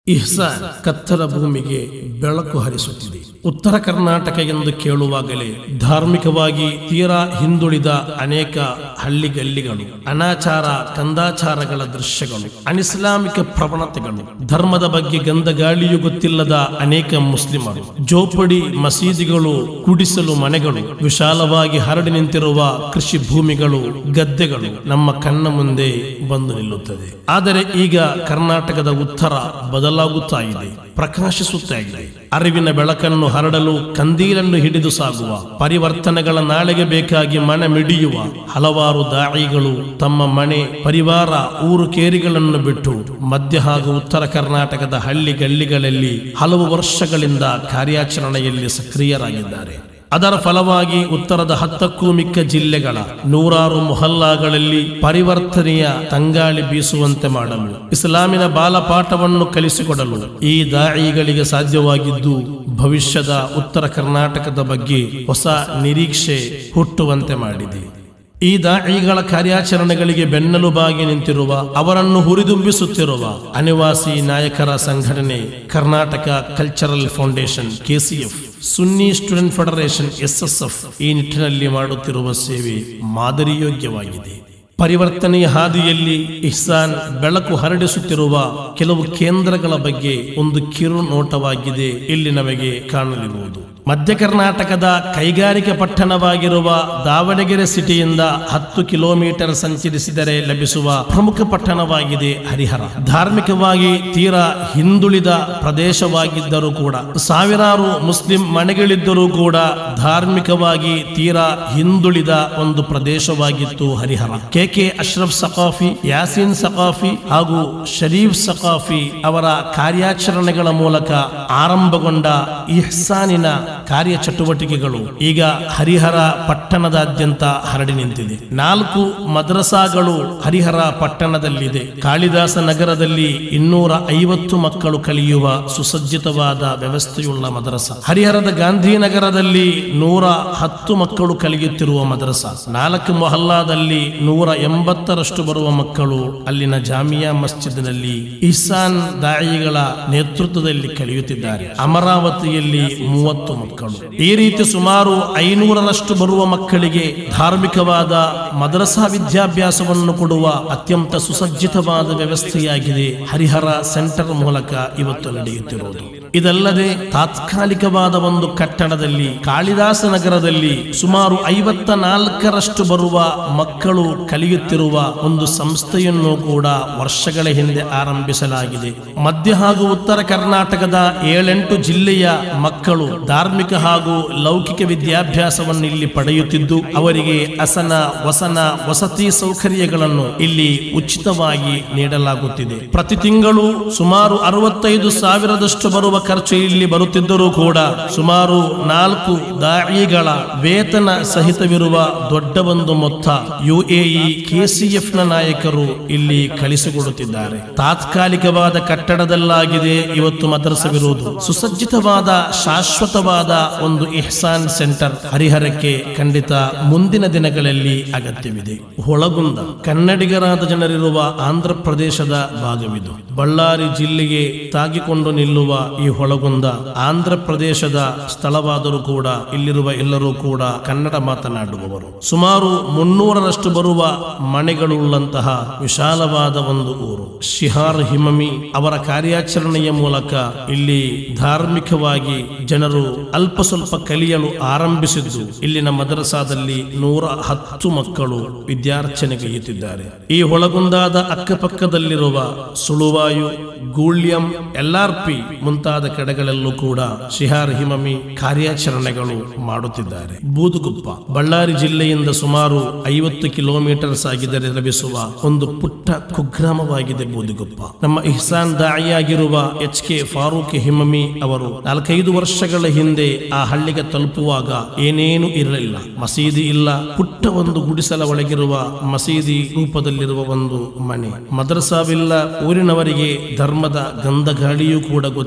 ಇಹ್ಸಾನ್ ಕತ್ತಲ ಭೂಮಿಗೆ ಬೆಳಕು ಹರಿಸುತ್ತಿದೆ ಉತ್ತರ ಕರ್ನಾಟಕ ಎಂದು ಕೇಳುವಾಗಲೇ ಧಾರ್ಮಿಕವಾಗಿ ತೀರಾ ಹಿಂದುಳಿದ ಅನೇಕ ಹಳ್ಳಿಗಲ್ಲಿಗಳು ಅನಾಚಾರ ಕಂದಾಚಾರಗಳ ದೃಶ್ಯಗಳು ಅನಿಸ್ಲಾಮಿಕ ಪ್ರವಣತೆಗಳು ಧರ್ಮದ ಬಗ್ಗೆ ಗಂಧಗಾಳಿಯೂ ಗೊತ್ತಿಲ್ಲದ ಅನೇಕ ಮುಸ್ಲಿಮರು ಜೋಪಡಿ ಮಸೀದಿಗಳು ಕುಡಿಸಲು ಮನೆಗಳು ವಿಶಾಲವಾಗಿ ಹರಡಿ ನಿಂತಿರುವ ಕೃಷಿ ಭೂಮಿಗಳು ಗದ್ದೆಗಳು ನಮ್ಮ ಕಣ್ಣ ಮುಂದೆ ಬಂದು ನಿಲ್ಲುತ್ತದೆ ಆದರೆ ಈಗ ಕರ್ನಾಟಕದ ಉತ್ತರ ಬದಲಾಗುತ್ತಾ ಇದೆ ಪ್ರಕಾಶಿಸುತ್ತಾ ಇದೆ ಅರಿವಿನ ಬೆಳಕನ್ನು ಹರಡಲು ಕಂದೀಲನ್ನು ಹಿಡಿದು ಸಾಗುವ ಪರಿವರ್ತನೆಗಳ ನಾಳೆಗೆ ಬೇಕಾಗಿ ಮನೆ ಮಿಡಿಯುವ ಹಲವಾರು ದಾಳಿಗಳು ತಮ್ಮ ಮನೆ ಪರಿವಾರ ಊರು ಕೇರಿಗಳನ್ನು ಬಿಟ್ಟು ಮಧ್ಯ ಹಾಗೂ ಉತ್ತರ ಕರ್ನಾಟಕದ ಹಳ್ಳಿ ಗಲ್ಲಿಗಳಲ್ಲಿ ಹಲವು ವರ್ಷಗಳಿಂದ ಕಾರ್ಯಾಚರಣೆಯಲ್ಲಿ ಸಕ್ರಿಯರಾಗಿದ್ದಾರೆ ಅದರ ಫಲವಾಗಿ ಉತ್ತರದ ಹತ್ತಕ್ಕೂ ಮಿಕ್ಕ ಜಿಲ್ಲೆಗಳ ನೂರಾರು ಮೊಹಲ್ಲಾಗಳಲ್ಲಿ ಪರಿವರ್ತನೆಯ ತಂಗಾಳಿ ಬೀಸುವಂತೆ ಮಾಡಲು ಇಸ್ಲಾಮಿನ ಬಾಲಪಾಠವನ್ನು ಕಲಿಸಿಕೊಡಲು ಈ ದಾಳಿಗಳಿಗೆ ಸಾಧ್ಯವಾಗಿದ್ದು ಭವಿಷ್ಯದ ಉತ್ತರ ಕರ್ನಾಟಕದ ಬಗ್ಗೆ ಹೊಸ ನಿರೀಕ್ಷೆ ಹುಟ್ಟುವಂತೆ ಮಾಡಿದೆ ಈ ದಾಳಿಗಳ ಕಾರ್ಯಾಚರಣೆಗಳಿಗೆ ಬೆನ್ನೆಲುಬಾಗಿ ನಿಂತಿರುವ ಅವರನ್ನು ಹುರಿದುಂಬಿಸುತ್ತಿರುವ ಅನಿವಾಸಿ ನಾಯಕರ ಸಂಘಟನೆ Karnataka cultural foundation KCF Sunni student federation SSF ಈ ನಿಟ್ಟಿನಲ್ಲಿ ಮಾಡುತ್ತಿರುವ ಸೇವೆ ಮಾದರಿಯೋಗ್ಯವಾಗಿದೆ ಪರಿವರ್ತನೆಯ ಹಾದಿಯಲ್ಲಿ ಇಹ್ಸಾನ್ ಬೆಳಕು ಹರಡಿಸುತ್ತಿರುವ ಕೆಲವು ಕೇಂದ್ರಗಳ ಬಗ್ಗೆ ಒಂದು ಕಿರು ನೋಟವಾಗಿದೆ ಇಲ್ಲಿ ನಮಗೆ ಕಾಣಲಿರುವುದು ಮಧ್ಯ ಕರ್ನಾಟಕದ ಕೈಗಾರಿಕಾ ಪಟ್ಟಣವಾಗಿರುವ ದಾವಣಗೆರೆ ಸಿಟಿಯಿಂದ ಹತ್ತು ಕಿಲೋಮೀಟರ್ ಸಂಚರಿಸಿದರೆ ಲಭಿಸುವ ಪ್ರಮುಖ ಪಟ್ಟಣವಾಗಿದೆ ಹರಿಹರ ಧಾರ್ಮಿಕವಾಗಿ ತೀರಾ ಹಿಂದುಳಿದ ಪ್ರದೇಶವಾಗಿದ್ದರೂ ಕೂಡ ಸಾವಿರಾರು ಮುಸ್ಲಿಂ ಮನೆಗಳಿದ್ದರೂ ಕೂಡ ಧಾರ್ಮಿಕವಾಗಿ ತೀರಾ ಹಿಂದುಳಿದ ಒಂದು ಪ್ರದೇಶವಾಗಿತ್ತು ಹರಿಹರ ಕೆ ಕೆ ಅಶ್ರಫ್ ಸಕಾಫಿ ಯಾಸೀನ್ ಸಕಾಫಿ ಹಾಗೂ ಶರೀಫ್ ಸಕಾಫಿ ಅವರ ಕಾರ್ಯಾಚರಣೆಗಳ ಮೂಲಕ ಆರಂಭಗೊಂಡ ಇಹ್ಸಾನಿನ ಕಾರ್ಯಚಟುವಟಿಕೆಗಳು ಈಗ ಹರಿಹರ ಪಟ್ಟಣದಾದ್ಯಂತ ಹರಡಿ ನಿಂತಿದೆ ನಾಲ್ಕು ಮದ್ರಸಾಗಳು ಹರಿಹರ ಪಟ್ಟಣದಲ್ಲಿದೆ ಕಾಳಿದಾಸ ನಗರದಲ್ಲಿ ಇನ್ನೂರ ಐವತ್ತು ಮಕ್ಕಳು ಕಲಿಯುವ ಸುಸಜ್ಜಿತವಾದ ವ್ಯವಸ್ಥೆಯುಳ್ಳ ಮದ್ರಸ ಹರಿಹರದ ಗಾಂಧಿನಗರದಲ್ಲಿ ನೂರ ಹತ್ತು ಮಕ್ಕಳು ಕಲಿಯುತ್ತಿರುವ ಮದ್ರಸ ನಾಲ್ಕು ಮೊಹಲ್ಲಾದಲ್ಲಿ ನೂರ ಎಂಬತ್ತರಷ್ಟು ಬರುವ ಮಕ್ಕಳು ಅಲ್ಲಿನ ಜಾಮಿಯಾ ಮಸ್ಜಿದ್ನಲ್ಲಿ ಇಹ್ಸಾನ್ ದಾಯಿಗಳ ನೇತೃತ್ವದಲ್ಲಿ ಕಲಿಯುತ್ತಿದ್ದಾರೆ ಅಮರಾವತಿಯಲ್ಲಿ ಮೂವತ್ತು ಮಕ್ಕಳು ಈ ರೀತಿ ಸುಮಾರು ಐನೂರರಷ್ಟು ಬರುವ ಮಕ್ಕಳಿಗೆ ಧಾರ್ಮಿಕವಾದ ಮದ್ರಸಾ ವಿದ್ಯಾಭ್ಯಾಸವನ್ನು ಕೊಡುವ ಅತ್ಯಂತ ಸುಸಜ್ಜಿತವಾದ ವ್ಯವಸ್ಥೆಯಾಗಿದೆ ಹರಿಹರ ಸೆಂಟರ್ ಮೂಲಕ ಇವತ್ತು ನಡೆಯುತ್ತಿರುವುದು ಇದಲ್ಲದೆ ತಾತ್ಕಾಲಿಕವಾದ ಒಂದು ಕಟ್ಟಡದಲ್ಲಿ ಕಾಳಿದಾಸ ನಗರದಲ್ಲಿ ಸುಮಾರು ಐವತ್ತ ನಾಲ್ಕರಷ್ಟು ಬರುವ ಮಕ್ಕಳು ಕಲಿಯುತ್ತಿರುವ ಒಂದು ಸಂಸ್ಥೆಯನ್ನು ಕೂಡ ವರ್ಷಗಳ ಹಿಂದೆ ಆರಂಭಿಸಲಾಗಿದೆ ಮಧ್ಯ ಹಾಗೂ ಉತ್ತರ ಕರ್ನಾಟಕದ ಏಳೆಂಟು ಜಿಲ್ಲೆಯ ಮಕ್ಕಳು ಧಾರ್ಮಿಕ ಹಾಗೂ ಲೌಕಿಕ ವಿದ್ಯಾಭ್ಯಾಸವನ್ನು ಇಲ್ಲಿ ಪಡೆಯುತ್ತಿದ್ದು ಅವರಿಗೆ ಅಸನ ವಸನ ವಸತಿ ಸೌಕರ್ಯಗಳನ್ನು ಇಲ್ಲಿ ಉಚಿತವಾಗಿ ನೀಡಲಾಗುತ್ತಿದೆ ಪ್ರತಿ ತಿಂಗಳು ಸುಮಾರು ಅರವತ್ತೈದು ಸಾವಿರದಷ್ಟು ಬರುವ ಖರ್ಚು ಇಲ್ಲಿ ಬರುತ್ತಿದ್ದರೂ ಕೂಡ ಸುಮಾರು ನಾಲ್ಕು ದಾಳಿಗಳ ವೇತನ ಸಹಿತವಿರುವ ದೊಡ್ಡ ಒಂದು ಮೊತ್ತ ಯುಎಇ ಕೆಸಿಎಫ್ ನ ನಾಯಕರು ಇಲ್ಲಿ ಕಳಿಸಿಕೊಡುತ್ತಿದ್ದಾರೆ ತಾತ್ಕಾಲಿಕವಾದ ಕಟ್ಟಡದಲ್ಲಾಗಿದೆ ಇವತ್ತು ಮದ್ರಸವಿರುವುದು ಸುಸಜ್ಜಿತವಾದ ಶಾಶ್ವತವಾದ ಒಂದು ಇಹ್ಸಾನ್ ಸೆಂಟರ್ ಹರಿಹರಕ್ಕೆ ಖಂಡಿತ ಮುಂದಿನ ದಿನಗಳಲ್ಲಿ ಅಗತ್ಯವಿದೆ ಹೊಳಗುಂದ ಕನ್ನಡಿಗರಾದ ಜನರಿರುವ ಆಂಧ್ರ ಪ್ರದೇಶದ ಭಾಗವಿದು ಬಳ್ಳಾರಿ ಜಿಲ್ಲೆಗೆ ತಾಗಿಕೊಂಡು ನಿಲ್ಲುವ ಈ ಹೊಳಗುಂದ ಆಂಧ್ರ ಪ್ರದೇಶದ ಸ್ಥಳವಾದರೂ ಕೂಡ ಇಲ್ಲಿರುವ ಎಲ್ಲರೂ ಕೂಡ ಕನ್ನಡ ಮಾತನಾಡುವವರು ಸುಮಾರು ಮುನ್ನೂರರಷ್ಟು ಬರುವ ಮನೆಗಳುಳ್ಳಂತಹ ವಿಶಾಲವಾದ ಒಂದು ಊರು ಶಿಹಾರ್ ಹಿಮಮಿ ಅವರ ಕಾರ್ಯಾಚರಣೆಯ ಮೂಲಕ ಇಲ್ಲಿ ಧಾರ್ಮಿಕವಾಗಿ ಜನರು ಅಲ್ಪ ಸ್ವಲ್ಪ ಕಲಿಯಲು ಆರಂಭಿಸಿದ್ದು ಇಲ್ಲಿನ ಮದರಸಾದಲ್ಲಿ ನೂರ ಹತ್ತು ಮಕ್ಕಳು ವಿದ್ಯಾರ್ಚನೆಗೈಯುತ್ತಿದ್ದಾರೆ ಈ ಒಳಗುಂದಾದ ಅಕ್ಕಪಕ್ಕದಲ್ಲಿರುವ ಸುಳುವಾಯು ಗೂಳ್ಯಂ ಎಲ್ಆರ್ಪಿ ಮುಂತಾದ ಕಡೆಗಳಲ್ಲೂ ಕೂಡ ಶಿಹಾರ್ ಹಿಮಮಿ ಕಾರ್ಯಾಚರಣೆಗಳು ಮಾಡುತ್ತಿದ್ದಾರೆ ಬೂದುಗುಪ್ಪ ಬಳ್ಳಾರಿ ಜಿಲ್ಲೆಯಿಂದ ಸುಮಾರು ಐವತ್ತು ಕಿಲೋಮೀಟರ್ಸ್ ಆಗಿದ್ದರೆ ಲಭಿಸುವ ಒಂದು ಪುಟ್ಟ ಕುಗ್ರಾಮವಾಗಿದೆ ಬೂದುಗುಪ್ಪ ನಮ್ಮ ಇಹ್ಸಾನ್ ದಾಯಿಯಾಗಿರುವ ಎಚ್ ಕೆ ಫಾರೂಕ್ ಹಿಮಮಿ ಅವರು ನಾಲ್ಕೈದು ವರ್ಷಗಳ ಹಿಂದೆ ಆ ಹಳ್ಳಿಗೆ ತಲುಪುವಾಗ ಏನೇನು ಇರಲಿಲ್ಲ ಮಸೀದಿ ಇಲ್ಲ ಪುಟ್ಟ ಒಂದು ಗುಡಿಸಲ ಒಳಗಿರುವ ಮಸೀದಿ ರೂಪದಲ್ಲಿರುವ ಒಂದು ಮನೆ ಮದ್ರಸಾವಿಲ್ಲ ಊರಿನವರಿಗೆ ಧರ್ಮದ ಗಂಧಗಾಳಿಯೂ ಕೂಡ ಗೊತ್ತಿಲ್ಲದ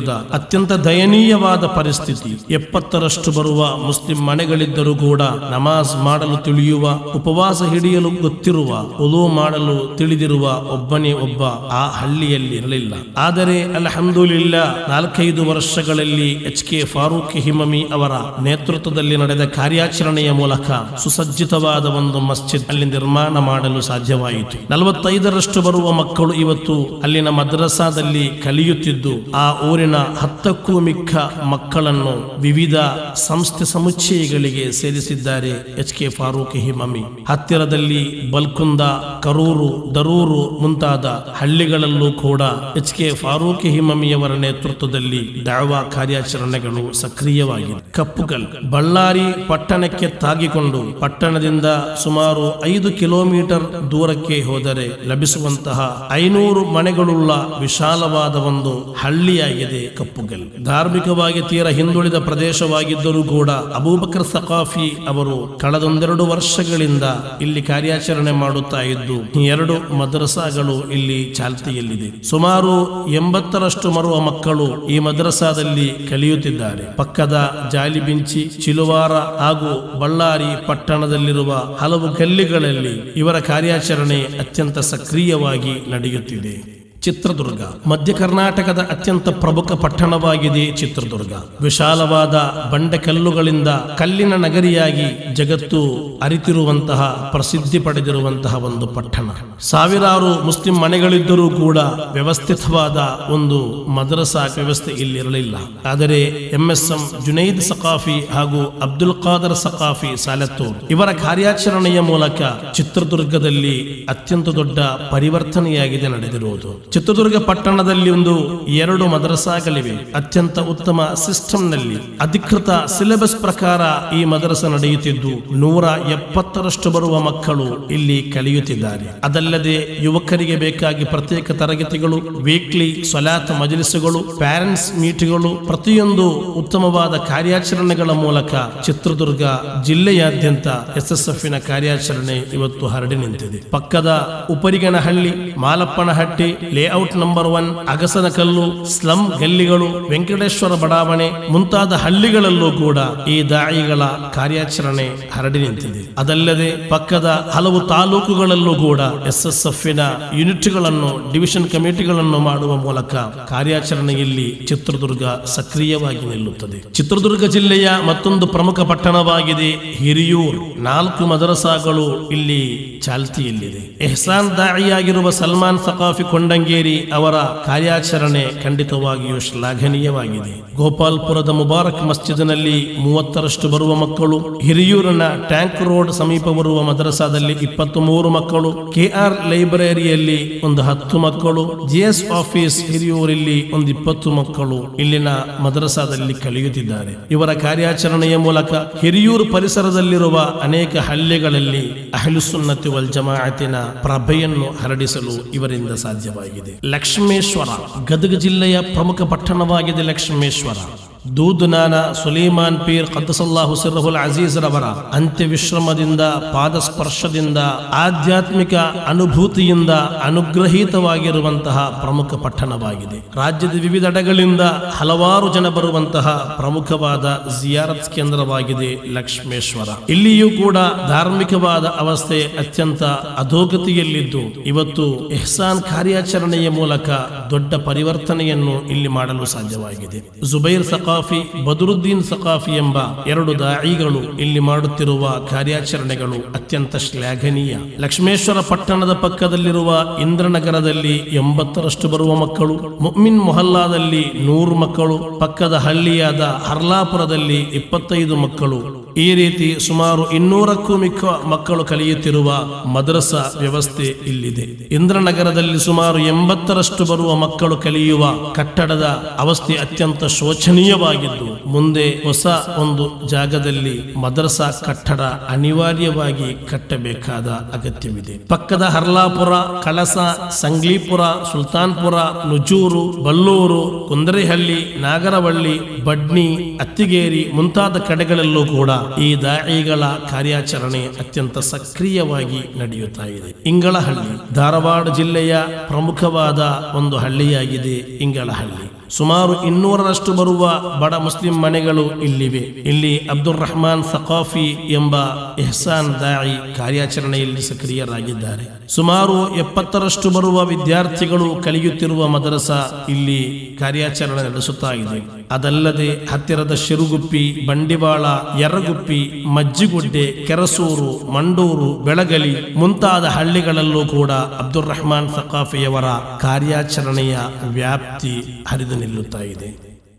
ಚಿತ್ರದುರ್ಗ ಅತ್ಯಂತ ದಯನೀಯವಾದ ಪರಿಸ್ಥಿತಿ ಎಪ್ಪತ್ತರಷ್ಟು ಬರುವ ಮುಸ್ಲಿಂ ಮನೆಗಳಿದ್ದರೂ ಕೂಡ ನಮಾಜ್ ಮಾಡಲು ತಿಳಿಯುವ ಉಪವಾಸ ಹಿಡಿಯಲು ಗೊತ್ತಿರುವ ಉಲು ಮಾಡಲು ತಿಳಿದಿರುವ ಒಬ್ಬನೇ ಒಬ್ಬ ಆ ಹಳ್ಳಿಯಲ್ಲಿ ಇರಲಿಲ್ಲ ಆದರೆ ಅಲ್ಹಮ್ದುಲಿಲ್ಲ ನಾಲ್ಕೈದು ವರ್ಷಗಳಲ್ಲಿ ಎಚ್ ಕೆ ಫಾರೂಕ್ ಹಿಮಮಿ ಅವರ ನೇತೃತ್ವದಲ್ಲಿ ನಡೆದ ಕಾರ್ಯಾಚರಣೆಯ ಮೂಲಕ ಸುಸಜ್ಜಿತವಾದ ಒಂದು ಮಸ್ಜಿದ್ ಅಲ್ಲಿ ನಿರ್ಮಾಣ ಮಾಡಲು ಸಾಧ್ಯವಾಯಿತು ನಲವತ್ತೈದರಷ್ಟು ಬರುವ ಮಕ್ಕಳು ಇವತ್ತು ಅಲ್ಲಿನ ಮದ್ರಸಾದಲ್ಲಿ ಕಲಿಯುತ್ತಿದ್ದು ಆ ಊರಿನ ಹತ್ತಕ್ಕೂ ಮಿಕ್ಕ ಮಕ್ಕಳನ್ನು ವಿವಿಧ ಸಂಸ್ಥೆ ಸಮುಚ್ಚಯಗಳಿಗೆ ಸೇರಿಸಿದ್ದಾರೆ ಎಚ್ ಕೆ ಫಾರೂಕ್ ಹಿಮಮಿ ಹತ್ತಿರದಲ್ಲಿ ಬಲ್ಕುಂದ ಕರೂರು ದರೂರು ಮುಂತಾದ ಹಳ್ಳಿಗಳಲ್ಲೂ ಕೂಡ ಎಚ್ ಕೆ ಫಾರೂಕ್ ಹಿಮಮಿಯವರ ನೇತೃತ್ವದಲ್ಲಿ ದಾವಾ ಕಾರ್ಯಾಚರಣೆಗಳು ಸಕ್ರಿಯವಾಗಿದೆ ಕಪ್ಪುಗಲ್ ಬಳ್ಳಾರಿ ಪಟ್ಟಣಕ್ಕೆ ತಾಗಿಕೊಂಡು ಪಟ್ಟಣದಿಂದ ಸುಮಾರು ಐದು ಕಿಲೋಮೀಟರ್ ದೂರಕ್ಕೆ ಹೋದರೆ ಲಭಿಸುವಂತಹ ಐನೂರು ಮನೆಗಳುಳ್ಳ ವಿಶಾಲವಾದ ಒಂದು ಹಳ್ಳಿಯಾಗಿದೆ ಕಪ್ಪುಗಲ್ ಧಾರ್ಮಿಕವಾಗಿ ತೀರ ಹಿಂದುಳಿದ ಪ್ರದೇಶವಾಗಿದ್ದರೂ ಕೂಡ ಅಬೂಬಕರ್ ಸಕಾಫಿ ಅವರು ಕಳೆದೊಂದೆರಡು ವರ್ಷಗಳಿಂದ ಇಲ್ಲಿ ಕಾರ್ಯಾಚರಣೆ ಮಾಡುತ್ತಾ ಇದ್ದು ಈ ಎರಡು ಮದ್ರಸಾಗಳು ಇಲ್ಲಿ ಚಾಲ್ತಿಯಲ್ಲಿದೆ ಸುಮಾರು ಎಂಬತ್ತರಷ್ಟು ಮರುವ ಮಕ್ಕಳು ಈ ಮದ್ರಸಾದಲ್ಲಿ ಕಲಿಯುತ್ತಿದ್ದಾರೆ ಪಕ್ಕದ ಜಾಲಿಬಿಂಚಿ ಚಿಲುವಾರ ಹಾಗೂ ಬಳ್ಳಾರಿ ಪಟ್ಟಣದಲ್ಲಿರುವ ಹಲವು ಗಲ್ಲಿಗಳಲ್ಲಿ ಇವರ ಕಾರ್ಯಾಚರಣೆ ಅತ್ಯಂತ ಸಕ್ರಿಯವಾಗಿ ನಡೆಯುತ್ತಿದೆ ಚಿತ್ರದುರ್ಗ ಮಧ್ಯ ಕರ್ನಾಟಕದ ಅತ್ಯಂತ ಪ್ರಮುಖ ಪಟ್ಟಣವಾಗಿದೆ ಚಿತ್ರದುರ್ಗ ವಿಶಾಲವಾದ ಬಂಡೆಕಲ್ಲುಗಳಿಂದ ಕಲ್ಲಿನ ನಗರಿಯಾಗಿ ಜಗತ್ತು ಅರಿತಿರುವಂತಹ ಪ್ರಸಿದ್ಧಿ ಪಡೆದಿರುವಂತಹ ಒಂದು ಪಟ್ಟಣ ಸಾವಿರಾರು ಮುಸ್ಲಿಂ ಮನೆಗಳಿದ್ದರೂ ಕೂಡ ವ್ಯವಸ್ಥಿತವಾದ ಒಂದು ಮದ್ರಸಾ ವ್ಯವಸ್ಥೆ ಇಲ್ಲಿರಲಿಲ್ಲ ಆದರೆ M S M Junaid Saqafi ಹಾಗೂ ಅಬ್ದುಲ್ ಖಾದರ್ ಸಕಾಫಿ ಸಾಲತ್ತೂರ್ ಇವರ ಕಾರ್ಯಾಚರಣೆಯ ಮೂಲಕ ಚಿತ್ರದುರ್ಗದಲ್ಲಿ ಅತ್ಯಂತ ದೊಡ್ಡ ಪರಿವರ್ತನೆಯಾಗಿದೆ ನಡೆದಿರುವುದು ಚಿತ್ರದುರ್ಗ ಪಟ್ಟಣದಲ್ಲಿ ಒಂದು ಎರಡು ಮದರಸಾಗಳಿವೆ ಅತ್ಯಂತ ಉತ್ತಮ ಸಿಸ್ಟಂನಲ್ಲಿ ಅಧಿಕೃತ ಸಿಲೆಬಸ್ ಪ್ರಕಾರ ಈ ಮದರಸ ನಡೆಯುತ್ತಿದ್ದು ನೂರ ಎಪ್ಪತ್ತರಷ್ಟು ಬರುವ ಮಕ್ಕಳು ಇಲ್ಲಿ ಕಲಿಯುತ್ತಿದ್ದಾರೆ ಅದಲ್ಲದೆ ಯುವಕರಿಗೆ ಬೇಕಾಗಿ ಪ್ರತ್ಯೇಕ ತರಗತಿಗಳು ವೀಕ್ಲಿ ಸ್ವಲಾತ್ ಮಜಲಿಸುಗಳು ಪ್ಯಾರೆಂಟ್ಸ್ ಮೀಟ್ಗಳು ಪ್ರತಿಯೊಂದು ಉತ್ತಮವಾದ ಕಾರ್ಯಾಚರಣೆಗಳ ಮೂಲಕ ಚಿತ್ರದುರ್ಗ ಜಿಲ್ಲೆಯಾದ್ಯಂತ ಎಸ್ಎಸ್ಎಫ್ನ ಕಾರ್ಯಾಚರಣೆ ಇವತ್ತು ಹರಡಿ ನಿಂತಿದೆ ಪಕ್ಕದ Uparaganahalli Malappanahatti layout number one Agasanakallu slum ಗಲ್ಲಿಗಳು ವೆಂಕಟೇಶ್ವರ ಬಡಾವಣೆ ಮುಂತಾದ ಹಳ್ಳಿಗಳಲ್ಲೂ ಕೂಡ ಈ ದಾಳಿಗಳ ಕಾರ್ಯಾಚರಣೆ ಹರಡಿ ನಿಂತಿದೆ ಅದಲ್ಲದೆ ಪಕ್ಕದ ಹಲವು ತಾಲೂಕುಗಳಲ್ಲೂ ಕೂಡ ಎಸ್ಎಸ್ಎಫ್ನ ಯೂನಿಟ್ಗಳನ್ನು ಡಿವಿಷನ್ ಕಮಿಟಿಗಳನ್ನು ಮಾಡುವ ಮೂಲಕ ಕಾರ್ಯಾಚರಣೆಯಲ್ಲಿ ಚಿತ್ರದುರ್ಗ ಸಕ್ರಿಯವಾಗಿ ನಿಲ್ಲುತ್ತದೆ ಚಿತ್ರದುರ್ಗ ಜಿಲ್ಲೆಯ ಮತ್ತೊಂದು ಪ್ರಮುಖ ಪಟ್ಟಣವಾಗಿದೆ ಹಿರಿಯೂರ್ ನಾಲ್ಕು ಮದರಸಾಗಳು ಇಲ್ಲಿ ಚಾಲ್ತಿಯಲ್ಲಿದೆ ಎಹ್ಸಾನ್ ದಾಯಿಯಾಗಿರುವ ಸಲ್ಮಾನ್ ಸಕಾಫಿ ಕೊಂಡಂಗೇರಿ ಅವರ ಕಾರ್ಯಾಚರಣೆ ಖಂಡಿತವಾಗಿಯೂ ಶ್ಲಾಘನೀಯವಾಗಿದೆ ಗೋಪಾಲ್ಪುರದ ಮುಬಾರಕ್ ಮಸ್ಜಿದ್ನಲ್ಲಿ ಮೂವತ್ತರಷ್ಟು ಬರುವ ಮಕ್ಕಳು ಹಿರಿಯೂರಿನ ಟ್ಯಾಂಕ್ ರೋಡ್ ಸಮೀಪ ಬರುವ ಮದ್ರಸಾದಲ್ಲಿ ಇಪ್ಪತ್ತು ಮೂರು ಮಕ್ಕಳು ಕೆಆರ್ ಲೈಬ್ರರಿಯಲ್ಲಿ ಒಂದು ಹತ್ತು ಮಕ್ಕಳು ಜಿಎಸ್ ಆಫೀಸ್ ಹಿರಿಯೂರಲ್ಲಿ ಒಂದು ಇಪ್ಪತ್ತು ಮಕ್ಕಳು ಇಲ್ಲಿನ ಮದ್ರಸಾದಲ್ಲಿ ಕಲಿಯುತ್ತಿದ್ದಾರೆ ಇವರ ಕಾರ್ಯಾಚರಣೆಯ ಮೂಲಕ ಹಿರಿಯೂರು ಪರಿಸರದಲ್ಲಿರುವ ಅನೇಕ ಹಳ್ಳಿಗಳಲ್ಲಿ ಅಹಲುಸುನ್ನತಿ ವಲ್ ಜಮಾಅತಿನ ಪ್ರಭೆಯನ್ನು ಹರಡಿಸಲು ಇವರಿಂದ ಸಾಧ್ಯವಾಗಿದೆ ಲಕ್ಷ್ಮೇಶ್ವರ ಗದಗ ಜಿಲ್ಲೆಯ ಪ್ರಮುಖ ಪಟ್ಟಣವಾಗಿದೆ ಲಕ್ಷ್ಮೇಶ್ವರ ದೂದುನಾನ ಸುಲೈಮಾನ್ ಪೀರ್ ಕದ್ದಸಲ್ಲಾಹು ಸಿರ್ಹುಲ್ ಅಜೀಜ್ ರವರ ಅಂತ್ಯ ವಿಶ್ರಮದಿಂದ ಪಾದ ಸ್ಪರ್ಶದಿಂದ ಆಧ್ಯಾತ್ಮಿಕ ಅನುಭೂತಿಯಿಂದ ಅನುಗ್ರಹೀತವಾಗಿರುವಂತಹ ಪ್ರಮುಖ ಪಟ್ಟಣವಾಗಿದೆ ರಾಜ್ಯದ ವಿವಿಧೆಡೆಗಳಿಂದ ಹಲವಾರು ಜನ ಬರುವಂತಹ ಪ್ರಮುಖವಾದ ಜಿಯಾರತ್ ಕೇಂದ್ರವಾಗಿದೆ ಲಕ್ಷ್ಮೇಶ್ವರ ಇಲ್ಲಿಯೂ ಕೂಡ ಧಾರ್ಮಿಕವಾದ ಅವಸ್ಥೆ ಅತ್ಯಂತ ಅಧೋಗತಿಯಲ್ಲಿದ್ದು ಇವತ್ತು ಎಹ್ಸಾನ್ ಕಾರ್ಯಾಚರಣೆಯ ಮೂಲಕ ದೊಡ್ಡ ಪರಿವರ್ತನೆಯನ್ನು ಇಲ್ಲಿ ಮಾಡಲು ಸಾಧ್ಯವಾಗಿದೆ ಜುಬೈರ್ ಸಕಾಫಿ ಬದರುದ್ದೀನ್ ಸಕಾಫಿ ಎಂಬ ಎರಡು ದಾಯಿಗಳು ಇಲ್ಲಿ ಮಾಡುತ್ತಿರುವ ಕಾರ್ಯಾಚರಣೆಗಳು ಅತ್ಯಂತ ಶ್ಲಾಘನೀಯ ಲಕ್ಷ್ಮೇಶ್ವರ ಪಟ್ಟಣದ ಪಕ್ಕದಲ್ಲಿರುವ ಇಂದ್ರನಗರದಲ್ಲಿ ಎಂಬತ್ತರಷ್ಟು ಬರುವ ಮಕ್ಕಳು ಮುಮಿನ್ ಮೊಹಲ್ಲಾದಲ್ಲಿ ನೂರು ಮಕ್ಕಳು ಪಕ್ಕದ ಹಳ್ಳಿಯಾದ ಹರ್ಲಾಪುರದಲ್ಲಿ ಇಪ್ಪತ್ತೈದು ಮಕ್ಕಳು ಈ ರೀತಿ ಸುಮಾರು ಇನ್ನೂರಕ್ಕೂ ಮಿಕ್ಕ ಮಕ್ಕಳು ಕಲಿಯುತ್ತಿರುವ ಮದ್ರಸಾ ವ್ಯವಸ್ಥೆ ಇಲ್ಲಿದೆ ಇಂದ್ರನಗರದಲ್ಲಿ ಸುಮಾರು ಎಂಬತ್ತರಷ್ಟು ಬರುವ ಮಕ್ಕಳು ಕಲಿಯುವ ಕಟ್ಟಡದ ಅವಸ್ಥೆ ಅತ್ಯಂತ ಶೋಚನೀಯವಾಗಿದ್ದು ಮುಂದೆ ಹೊಸ ಒಂದು ಜಾಗದಲ್ಲಿ ಮದ್ರಸಾ ಕಟ್ಟಡ ಅನಿವಾರ್ಯವಾಗಿ ಕಟ್ಟಬೇಕಾದ ಅಗತ್ಯವಿದೆ ಪಕ್ಕದ ಹರ್ಲಾಪುರ ಕಳಸ ಸಂಗ್ಲೀಪುರ ಸುಲ್ತಾನ್ಪುರ ನುಜೂರು ಬಲ್ಲೂರು ಕುಂದರೆಹಳ್ಳಿ ನಾಗರವಳ್ಳಿ ಬಡ್ನಿ ಅತ್ತಿಗೇರಿ ಮುಂತಾದ ಕಡೆಗಳಲ್ಲೂ ಕೂಡ ಈ ದಾಯಿಗಳ ಕಾರ್ಯಾಚರಣೆ ಅತ್ಯಂತ ಸಕ್ರಿಯವಾಗಿ ನಡೆಯುತ್ತಾ ಇದೆ ಇಂಗಳಹಳ್ಳಿ ಧಾರವಾಡ ಜಿಲ್ಲೆಯ ಪ್ರಮುಖವಾದ ಒಂದು ಹಳ್ಳಿಯಾಗಿದೆ ಇಂಗಳಹಳ್ಳಿ ಸುಮಾರು ಇನ್ನೂರರಷ್ಟು ಬರುವ ಬಡ ಮುಸ್ಲಿಂ ಮನೆಗಳು ಇಲ್ಲಿವೆ ಇಲ್ಲಿ ಅಬ್ದುಲ್ ರಹಮಾನ್ ಸಕಾಫಿ ಎಂಬ ಎಹ್ಸಾನ್ ದಾಯಿ ಕಾರ್ಯಾಚರಣೆಯಲ್ಲಿ ಸಕ್ರಿಯರಾಗಿದ್ದಾರೆ ಸುಮಾರು ಎಪ್ಪತ್ತರಷ್ಟು ಬರುವ ವಿದ್ಯಾರ್ಥಿಗಳು ಕಲಿಯುತ್ತಿರುವ ಮದರಸ ಇಲ್ಲಿ ಕಾರ್ಯಾಚರಣೆ ನಡೆಸುತ್ತಾ ಇದೆ ಅದಲ್ಲದೆ ಹತ್ತಿರದ ಶಿರುಗುಪ್ಪಿ ಬಂಡಿವಾಳ ಯರಗುಪ್ಪಿ ಮಜ್ಜಿಗುಡ್ಡೆ ಕೆರಸೂರು ಮಂಡೂರು ಬೆಳಗಲಿ ಮುಂತಾದ ಹಳ್ಳಿಗಳಲ್ಲೂ ಕೂಡ ಅಬ್ದುಲ್ ರಹಮಾನ್ ಸಕಾಫಿಯವರ ಕಾರ್ಯಾಚರಣೆಯ ವ್ಯಾಪ್ತಿ ಹರಿದು ನಿಲ್ಲುತ್ತಾ ಇದೆ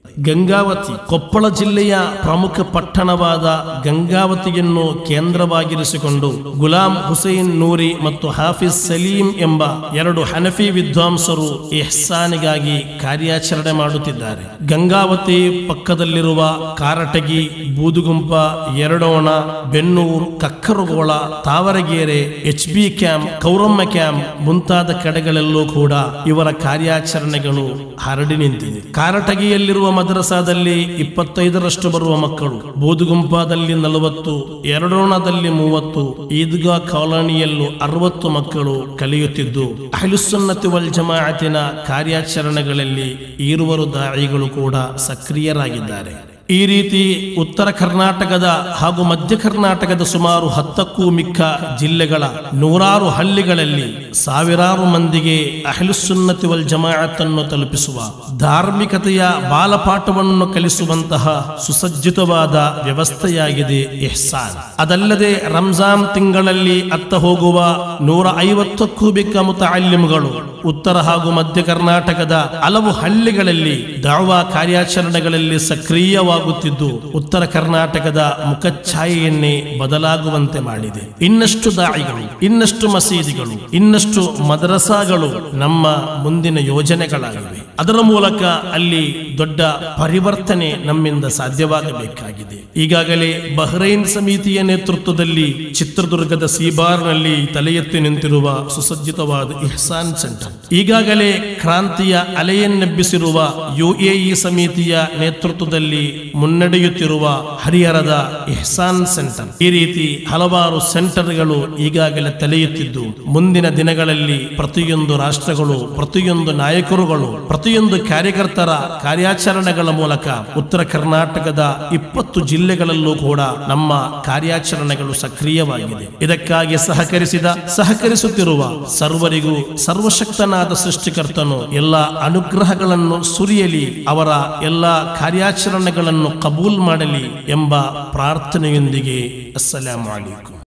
ಗಂಗಾವತಿ ಕೊಪ್ಪಳ ಜಿಲ್ಲೆಯ ಪ್ರಮುಖ ಪಟ್ಟಣವಾದ ಗಂಗಾವತಿಯನ್ನು ಕೇಂದ್ರವಾಗಿರಿಸಿಕೊಂಡು ಗುಲಾಂ ಹುಸೈನ್ ನೂರಿ ಮತ್ತು ಹಾಫಿಜ್ ಸಲೀಂ ಎಂಬ ಎರಡು ಹನಫಿ ವಿದ್ವಾಂಸರು ಎಹ್ಸಾನಿಗಾಗಿ ಕಾರ್ಯಾಚರಣೆ ಮಾಡುತ್ತಿದ್ದಾರೆ ಗಂಗಾವತಿ ಪಕ್ಕದಲ್ಲಿರುವ Karatagi Budugumpa Eradona Bennur Kakkaragol Tavaragere H B camp Kauramma camp ಮುಂತಾದ ಕಡೆಗಳಲ್ಲೂ ಕೂಡ ಇವರ ಕಾರ್ಯಾಚರಣೆಗಳು ಹರಡಿ ನಿಂತಿದೆ ಕಾರಟಗಿಯಲ್ಲಿರುವ ಮದ್ರಸಾದಲ್ಲಿ ಇಪ್ಪತ್ತೈದರಷ್ಟು ಬರುವ ಮಕ್ಕಳು ಬೂದುಗುಂಪಾದಲ್ಲಿ ನಲವತ್ತು ಎರಡೋಣದಲ್ಲಿ ಮೂವತ್ತು ಈದ್ಗಾ ಕಾಲೋನಿಯಲ್ಲೂ ಅರವತ್ತು ಮಕ್ಕಳು ಕಲಿಯುತ್ತಿದ್ದು ಅಹ್ಲುಸುನ್ನತಿ ವಲ್ ಜಮಾಅತಿನ ಕಾರ್ಯಾಚರಣೆಗಳಲ್ಲಿ ಈರುವರು ದಾಯಿಗಳು ಕೂಡ ಸಕ್ರಿಯರಾಗಿದ್ದಾರೆ ಈ ರೀತಿ ಉತ್ತರ ಕರ್ನಾಟಕದ ಹಾಗೂ ಮಧ್ಯ ಕರ್ನಾಟಕದ ಸುಮಾರು ಹತ್ತಕ್ಕೂ ಮಿಕ್ಕ ಜಿಲ್ಲೆಗಳ ನೂರಾರು ಹಳ್ಳಿಗಳಲ್ಲಿ ಸಾವಿರಾರು ಮಂದಿಗೆ ಅಹ್ಲುಸುನ್ನತಿ ವಲ್ ಜಮಾಅತನ್ನು ತಲುಪಿಸುವ ಧಾರ್ಮಿಕತೆಯ ಬಾಲಪಾಠವನ್ನು ಕಲಿಸುವಂತಹ ಸುಸಜ್ಜಿತವಾದ ವ್ಯವಸ್ಥೆಯಾಗಿದೆ ಎಹ್ಸಾನ್ ಅದಲ್ಲದೆ ರಂಜಾನ್ ತಿಂಗಳಲ್ಲಿ ಅತ್ತ ಹೋಗುವ ನೂರ ಐವತ್ತಕ್ಕೂ ಮಿಕ್ಕ ಮುತಅಲ್ಲಿಮ್ಗಳು ಉತ್ತರ ಹಾಗೂ ಮಧ್ಯ ಕರ್ನಾಟಕದ ಹಲವು ಹಳ್ಳಿಗಳಲ್ಲಿ ದಾವಾ ಕಾರ್ಯಾಚರಣೆಗಳಲ್ಲಿ ಸಕ್ರಿಯವಾಗುತ್ತಿದ್ದು ಉತ್ತರ ಕರ್ನಾಟಕದ ಮುಖಛಾಯೆಯನ್ನೇ ಬದಲಾಗುವಂತೆ ಮಾಡಿದೆ ಇನ್ನಷ್ಟು ದಾಳಿಗಳು ಇನ್ನಷ್ಟು ಮಸೀದಿಗಳು ಇನ್ನಷ್ಟು ಮದರಸಾಗಳು ನಮ್ಮ ಮುಂದಿನ ಯೋಜನೆಗಳಾಗಿವೆ ಅದರ ಮೂಲಕ ಅಲ್ಲಿ ದೊಡ್ಡ ಪರಿವರ್ತನೆ ನಮ್ಮಿಂದ ಸಾಧ್ಯವಾಗಬೇಕಾಗಿದೆ ಈಗಾಗಲೇ ಬಹ್ರೈನ್ ಸಮಿತಿಯ ನೇತೃತ್ವದಲ್ಲಿ ಚಿತ್ರದುರ್ಗದ ಸೀಬಾರ್ನಲ್ಲಿ ತಲೆ ಎತ್ತಿ ನಿಂತಿರುವ ಸುಸಜ್ಜಿತವಾದ ಇಹ್ಸಾನ್ ಸೆಂಟರ್ ಈಗಾಗಲೇ ಕ್ರಾಂತಿಯ ಅಲೆಯನ್ನೆಬ್ಬಿಸಿರುವ ಯುಎಇ ಸಮಿತಿಯ ನೇತೃತ್ವದಲ್ಲಿ ಮುನ್ನಡೆಯುತ್ತಿರುವ ಹರಿಹರದ ಇಹ್ಸಾನ್ ಸೆಂಟರ್ ಈ ರೀತಿ ಹಲವಾರು ಸೆಂಟರ್ಗಳು ಈಗಾಗಲೇ ತಲೆ ಎತ್ತಿದ್ದು ಮುಂದಿನ ದಿನಗಳಲ್ಲಿ ಪ್ರತಿಯೊಂದು ರಾಷ್ಟ್ರಗಳು ಪ್ರತಿಯೊಂದು ನಾಯಕರುಗಳು ಪ್ರತಿಯೊಂದು ಕಾರ್ಯಕರ್ತರ ಕಾರ್ಯಾಚರಣೆಗಳ ಮೂಲಕ ಉತ್ತರ ಕರ್ನಾಟಕದ ಇಪ್ಪತ್ತು ಜಿಲ್ಲೆಗಳಲ್ಲೂ ಕೂಡ ನಮ್ಮ ಕಾರ್ಯಾಚರಣೆಗಳು ಸಕ್ರಿಯವಾಗಿದೆ ಇದಕ್ಕಾಗಿ ಸಹಕರಿಸಿದ ಸಹಕರಿಸುತ್ತಿರುವ ಸರ್ವರಿಗೂ ಸರ್ವಶಕ್ತನಾದ ಸೃಷ್ಟಿಕರ್ತನು ಎಲ್ಲ ಅನುಗ್ರಹಗಳನ್ನು ಸುರಿಯಲಿ ಅವರ ಎಲ್ಲ ಕಾರ್ಯಾಚರಣೆಗಳನ್ನು ಕಬೂಲ್ ಮಾಡಲಿ ಎಂಬ ಪ್ರಾರ್ಥನೆಯೊಂದಿಗೆ ಅಸ್ಸಲಾಂ ಅಲೈಕುಂ